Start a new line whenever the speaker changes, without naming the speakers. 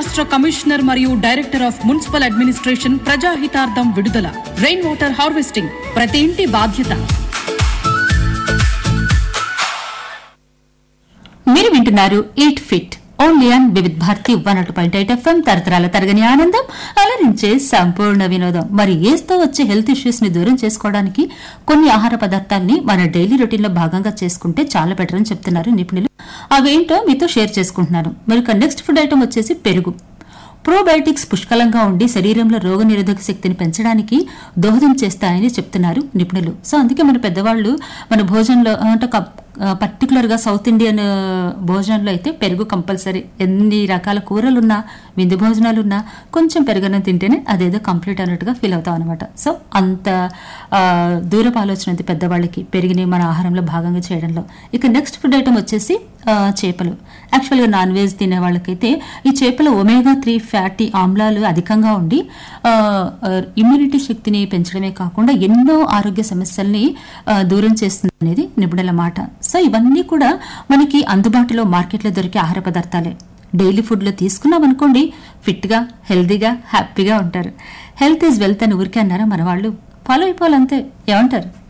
రాష్ట్ర కమిషనర్ మరియు director of municipal administration ప్రజాహితార్థం విడుదల రెయిన్ వాటర్ హార్వెస్టింగ్ ప్రతి ఇంటి బాధ్యత
మీరు వింటున్నారు ఎయిట్ ఫిట్ ఓన్లీ ఆన్ వివిధ్ భారతి వన్ అటు పాయింట్ ఎయిట్ ఎఫ్ఎం తరతరాల తరగని ఆనందం అలరించే సంపూర్ణ వినోదం మరి ఏస్తో వచ్చే హెల్త్ ఇష్యూస్ ని దూరం చేసుకోవడానికి కొన్ని ఆహార పదార్థాలని మన డైలీ రొటీన్ లో భాగంగా చేసుకుంటే చాలా బెటర్ అని చెప్తున్నారు నిపుణులు అవేంటో మీతో షేర్ చేసుకుంటున్నాను మరి నెక్స్ట్ ఫుడ్ ఐటమ్ వచ్చేసి పెరుగు ప్రోబయోటిక్స్ పుష్కలంగా ఉండి శరీరంలో రోగనిరోధక శక్తిని పెంచడానికి దోహదం చేస్తాయని చెప్తున్నారు నిపుణులు సో అందుకే మన పెద్దవాళ్ళు మన భోజనంలో అంటే పర్టికులర్ గా సౌత్ ఇండియన్ ఆ, భోజనంలో అయితే పెరుగు కంపల్సరీ ఎన్ని రకాల కూరలున్నా విందు భోజనాలున్నా కొంచెం పెరుగన్నం తింటేనే అదేదో కంప్లీట్ అన్నట్టుగా ఫీల్ అవుతాం అనమాట సో అంత ఆ, దూరపు ఆలోచన ఉంది పెద్దవాళ్ళకి పెరిగిని మన ఆహారంలో భాగంగా చేయడంలో ఇక నెక్స్ట్ ఫుడ్ ఐటమ్ వచ్చేసి ఆ, చేపలు యాక్చువల్గా నాన్ వెజ్ తినే వాళ్ళకైతే ఈ చేపల ఒమేగా త్రీ ఫ్యాటీ ఆమ్లాలు అధికంగా ఉండి ఆ, ఆ, ఇమ్యూనిటీ శక్తిని పెంచడమే కాకుండా ఎన్నో ఆరోగ్య సమస్యల్ని ఆ, దూరం చేస్తుంది అనేది నిపుణుల మాట సో ఇవన్నీ కూడా మనకి అందుబాటులో మార్కెట్లో దొరికే ఆహార పదార్థాలే డైలీ ఫుడ్లో తీసుకున్నాం అనుకోండి ఫిట్గా హెల్దీగా హ్యాపీగా ఉంటారు హెల్త్ ఈజ్ వెల్త్ అని ఊరికే అన్నారా మన వాళ్ళు ఫాలో అయిపోవాలంతే ఏమంటారు